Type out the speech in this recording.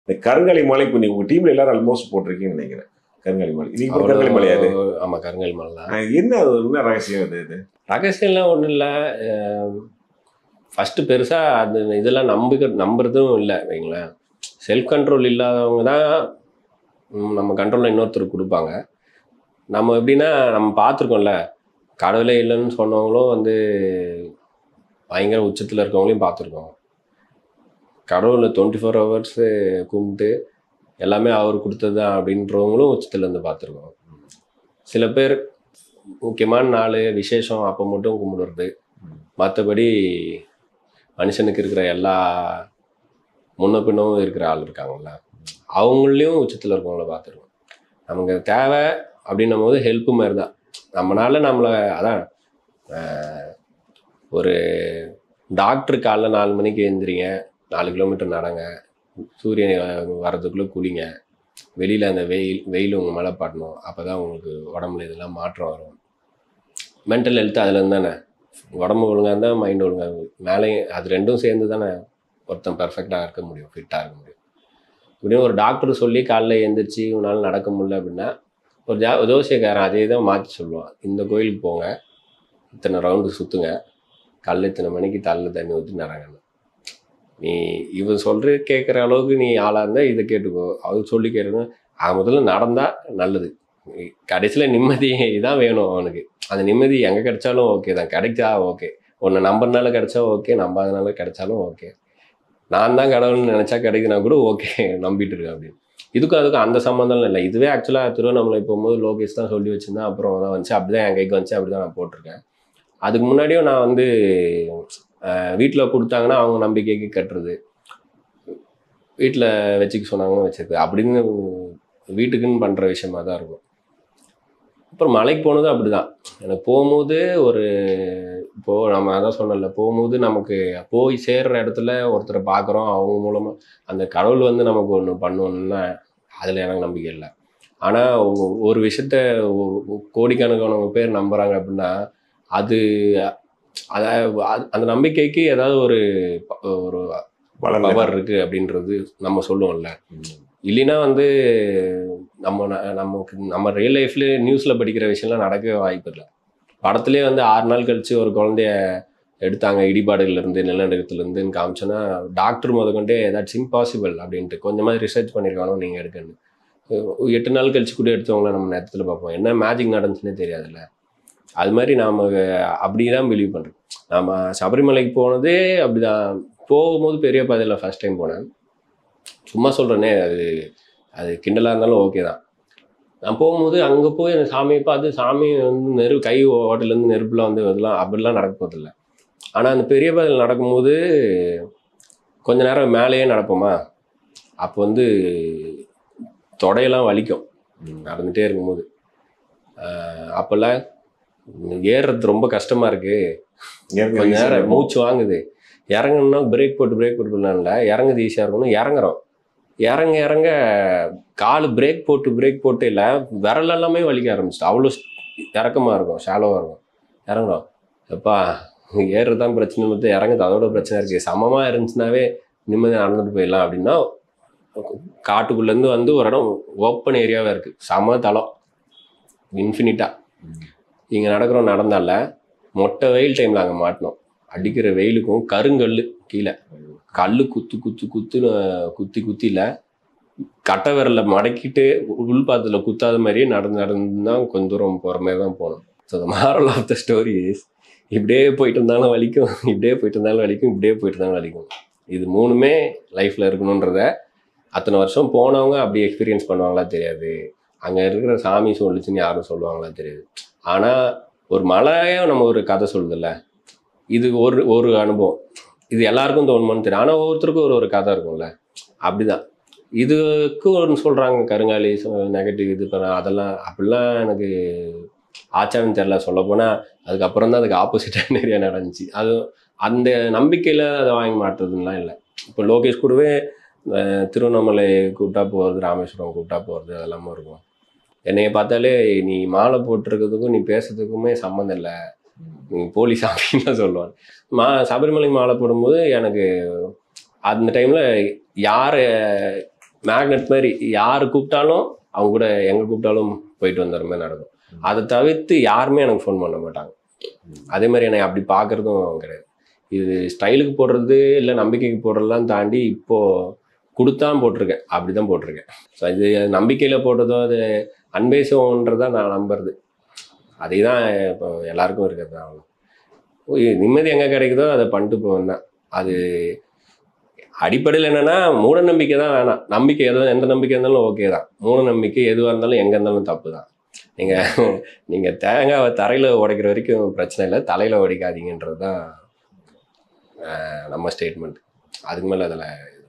இந்த கருங்காலி மலை இப்போ நீங்க உங்க டீம்ல எல்லாரும் ஆல்மோஸ்ட் போட்டிருக்கீங்கன்னு நினைக்கிறேன் கருங்காலி மலை நீங்க கூட கருங்காலி மலை அது ஆமா கருங்கல் மலை தான் ஆஹ் என்ன அது என்ன ரகசியம் அது இது ரகசியம்லாம் ஒன்றும் இல்லை ஃபஸ்ட்டு பெருசாக அது இதெல்லாம் நம்பிக்க நம்புறதும் இல்லை வைங்களேன் செல்ஃப் கண்ட்ரோல் இல்லாதவங்க தான் ம், நம்ம கண்ட்ரோலில் இன்னொருத்தருக்கு கொடுப்பாங்க நம்ம எப்படின்னா நம்ம பார்த்துருக்கோம்ல கடவுளே இல்லைன்னு சொன்னவங்களும் வந்து பயங்கர உச்சத்தில் இருக்கவங்களையும் பார்த்துருக்கோம் கடவுளை டுவெண்ட்டி ஃபோர் ஹவர்ஸு கும்பிட்டு எல்லாமே அவர் கொடுத்தது தான் அப்படின்றவங்களும் உச்சத்தில் இருந்து பார்த்துருக்கோம் சில பேர் முக்கியமான நாள் விசேஷம் அப்போ மட்டும் கும்பிடுறது மற்றபடி மனுஷனுக்கு இருக்கிற எல்லா முன்ன பின்னவும் இருக்கிற ஆள் இருக்காங்கல்ல அவங்களையும் உச்சத்தில் இருக்கவங்கள பார்த்துருக்கோம் நமக்கு தேவை அப்படின்னும் போது ஹெல்ப்பு மாதிரி தான் நம்மளால நம்மளை அதான் ஆஹ், ஒரு டாக்டர் காலைல நாலு மணிக்கு எழுந்திரிங்க நாலு கிலோமீட்டர் நடங்க சூரியன் வர்றதுக்குள்ளே குளிங்க வெளியில் அந்த வெயில் வெயில் உங்கள் மேலே படணும் அப்போ தான் உங்களுக்கு உடம்புல இதெல்லாம் மாற்றம் வரும் மென்டல் ஹெல்த் அதுலேருந்து தானே உடம்பு ஒழுங்காக இருந்தால் மைண்ட் ஒழுங்காக இருக்கும் மேலே அது ரெண்டும் சேர்ந்து தானே ஒருத்தன் பெர்ஃபெக்டாக இருக்க முடியும் ஃபிட்டாக இருக்க முடியும் இப்படியும் ஒரு டாக்டர் சொல்லி காலைல எழுந்திரிச்சு உன்னால் நடக்க முடியல அப்படின்னா ஒரு ஜா ஜோசியக்காரன் அதே தான் மாற்றி சொல்லுவான் இந்த கோயிலுக்கு போங்க இத்தனை ரவுண்டு சுற்றுங்க காலைல இத்தனை மணிக்கு தலையில் தண்ணி ஊற்றி நடங்கன்னு நீ இவன் சொல்கிற கேட்குற அளவுக்கு நீ ஆளாக இருந்தால் இதை கேட்டுக்கோ அவர் சொல்லி கேட்கணும் அவன் முதல்ல நடந்தால் நல்லது கடைசியில் நிம்மதி தான் வேணும் அவனுக்கு அந்த நிம்மதி எங்கே கிடைச்சாலும் ஓகே தான் கிடைச்சா ஓகே ஒன்று நம்புறதுனால கிடைச்சா ஓகே நம்பாதனால கிடைச்சாலும் ஓகே நான் தான் கடவுள்னு நினச்சா கிடைக்குதுனா கூட ஓகே நம்பிட்டு இருக்கேன் அப்படின்னு இதுக்கும் அதுக்கும் அந்த சம்மந்தம் இல்லை இதுவே ஆக்சுவலாக திருவண்ணாமலை போகும்போது லோகேஷ் தான் சொல்லி வச்சிருந்தேன் அப்புறம் தான் வந்துச்சு அப்படி தான் என் கைக்கு வந்துச்சு அப்படி தான் நான் போட்டிருக்கேன் அதுக்கு முன்னாடியும் நான் வந்து வீட்டில் கொடுத்தாங்கன்னா அவங்க நம்பிக்கைக்கு கட்டுறது வீட்டில் வச்சுக்க சொன்னாங்கன்னா வச்சிருக்கு அப்படின்னு வீட்டுக்குன்னு பண்ணுற விஷயமா தான் இருக்கும் அப்புறம் மலைக்கு போனதும் அப்படிதான் எனக்கு போகும்போது ஒரு இப்போ நம்ம அதான் சொன்னல போகும்போது நமக்கு போய் சேர்ற இடத்துல ஒருத்தரை பார்க்குறோம் அவங்க மூலமாக அந்த கடவுள் வந்து நமக்கு ஒன்று பண்ணணும்னா அதில் எனக்கு நம்பிக்கை இல்லை ஆனால் ஒரு விஷயத்த ஒ- ஒ- கோடிக்கணக்கான பேர் நம்புகிறாங்க அப்படின்னா அது அத- அது- அந்த நம்பிக்கைக்கு ஏதாவது ஒரு ப- ஒரு வளர்ந்து பவர் இருக்கு அப்படின்றது நம்ம சொல்லுவோம்ல இல்லைன்னா வந்து நம்ம ந- நமக்கு நம்ம ரியல் லைஃப்ல நியூஸ்ல படிக்கிற விஷயம்லாம் நடக்கவே வாய்ப்பு இல்லை படத்துலேயே வந்து ஆறு நாள் கழிச்சு ஒரு குழந்தைய எடுத்தாங்க இடிபாடுகள்ல இருந்து நிலநடுக்கத்துல இருந்துன்னு காமிச்சோன்னா டாக்டர் முதற்கொண்டே தட்ஸ் இம்பாசிபிள் அப்படின்ட்டு கொஞ்சமாக ரிசர்ச் பண்ணியிருக்கானோ நீங்கள் எடுக்கணும் அஹ் எட்டு நாள் கழிச்சு கூட எடுத்தவங்கள நம்ம நேரத்தில் பார்ப்போம் என்ன மேஜிக் நடந்துச்சுன்னே தெரியாதுல்ல அது மாதிரி நாம அப்படி தான் பிலீவ் பண்ணுறோம் நாம சபரிமலைக்கு போனதே அப்படிதான் போகும்போது பெரிய பாதையில் ஃபர்ஸ்ட் டைம் போனேன் சும்மா சொல்கிறேனே அது அது கிண்டலாக இருந்தாலும் ஓகே தான் நான் போகும்போது அங்கே போய் அந்த சாமியை பார்த்து சாமி வந்து நெரு கை ஓட்டிலேருந்து நெருப்புலாம் வந்து இதெல்லாம் அப்படிலாம் நடக்க போதில்ல ஆனால் அந்த பெரிய பாதையில் நடக்கும்போது கொஞ்ச நேரம் மேலேயே நடப்போமா அப்போ வந்து தொடையெல்லாம் வலிக்கும் நடந்துகிட்டே இருக்கும்போது ஆஹ் அப்போல்லாம் ஏறுறது ரொம்ப கஷ்டமாக இருக்குது கொஞ்ச நேரம் மூச்சு வாங்குது இறங்கணும்னா பிரேக் போட்டு பிரேக் போட்டு பண்ணல இறங்குது ஈஸியாக இருக்கணும் இறங்குறோம் இறங்க இறங்க கால் பிரேக் போட்டு பிரேக் போட்டு இல்லை விரல் எல்லாமே வலிக்க ஆரம்பிச்சிட்டு அவ்வளோ இறக்கமாக இருக்கும் ஷாலோவாக இருக்கும் இறங்குறோம் எப்பா ஏறுறது தான் பிரச்சனை மட்டும் இறங்குது அதோட பிரச்சனை இருக்குது சமமாக இருந்துச்சுனாவே நிம்மதியாக நடந்துட்டு போயிடலாம் அப்படின்னா காட்டுக்குள்ளேருந்து வந்து ஒரு இடம் ஓப்பன் ஏரியாவே இருக்குது சம தளம் இன்ஃபினிட்டாக இங்கே நடக்கிறோம் நடந்தால மொட்டை வெயில் டைமில் அங்கே மாட்டினோம் அடிக்கிற வெயிலுக்கும் கருங்கல் கீழே கல் குத்து குத்து குத்துன்னு குத்தி குத்தில கட்டை விரல மடக்கிட்டு உள் பாத்துல குத்தாத மாதிரியே நடந்து நடந்து தான் கொஞ்ச தூரம் போகிற மாதிரி தான் போனோம் so the moral of the story இப்படியே போயிட்டு இருந்தாலும் வலிக்கும் இப்படியே போயிட்டு இருந்தாலும் வலிக்கும் இப்படியே போயிட்டு இருந்தாலும் வலிக்கும் இது மூணுமே லைஃப்பில் இருக்கணுன்றத அத்தனை வருஷம் போனவங்க அப்படி எக்ஸ்பீரியன்ஸ் பண்ணுவாங்களா தெரியாது அங்கே இருக்கிற சாமி சொல்லுச்சுன்னு யாரும் சொல்லுவாங்களா தெரியாது ஆனால் ஒரு மலையே நம்ம ஒரு கதை சொல்லுதில்ல இது ஒரு ஒரு அனுபவம் இது எல்லாருக்கும் தோணுமான்னு தெரியும் ஆனால் ஒவ்வொருத்தருக்கும் ஒரு ஒரு கதை இருக்கும்ல அப்படிதான் இதுக்கு ஒன்று சொல்கிறாங்க கருங்காலி நெகட்டிவ் இது பண்ண அதெல்லாம் அப்படிலாம் எனக்கு ஆச்சாரம் தெரில சொல்லப்போனால் அதுக்கப்புறம் தான் அதுக்கு ஆப்போசிட்டாக நிறைய நடந்துச்சு அது அந்த நம்பிக்கையில் அதை வாங்கி மாட்டுறதுலாம் இல்லை இப்போ லோகேஷ் கூடவே அஹ், திருவண்ணாமலை கூப்பிட்டா போகிறது ராமேஸ்வரம் கூப்பிட்டா போகிறது அதெல்லாமும் இருக்கும் என்னைய பார்த்தாலே நீ மாலை போட்டிருக்கிறதுக்கும் நீ பேசுறதுக்குமே சம்மந்தம் இல்லை நீ போலீஸ் அப்படின்னு தான் சொல்லுவாங்க மா சபரிமலை மாலை போடும்போது எனக்கு அந்த டைமில் யார் மேக்னெட் மாதிரி யார் கூப்பிட்டாலும் அவங்க கூட எங்கே கூப்பிட்டாலும் போயிட்டு வந்துடுற மாதிரி நடக்கும் அதை தவிர்த்து யாருமே எனக்கு ஃபோன் பண்ண மாட்டாங்க அதே மாதிரி என்னை அப்படி பார்க்குறதும் கிடையாது இது ஸ்டைலுக்கு போடுறது இல்லை நம்பிக்கைக்கு போடுறதெல்லாம் தாண்டி இப்போது கொடுத்தான் போட்டிருக்கேன் அப்படி தான் போட்டிருக்கேன் ஸோ இது நம்பிக்கையில் போட்டதோ அது அன்பேசம்ன்றதை நான் நம்புறது அதே தான் இப்போ எல்லாருக்கும் இருக்கிறது தான் ஓ, நிம்மதி எங்கே கிடைக்குதோ அதை பண்ணிட்டு போவேன் தான் அது அடிப்படையில் என்னன்னா மூட நம்பிக்கை தான் வேணாம் நம்பிக்கை எதோ எந்த நம்பிக்கை இருந்தாலும் ஓகே தான் மூட நம்பிக்கை எதுவாக இருந்தாலும் எங்கே இருந்தாலும் தப்பு தான் நீங்கள் நீங்கள் தேங்காவை தரையில் உடைக்கிற வரைக்கும் பிரச்சனை இல்லை தலையில் உடைக்காதீங்கன்றது தான் ஆஹ், நம்ம ஸ்டேட்மெண்ட் அதுக்கு மேலே அதில்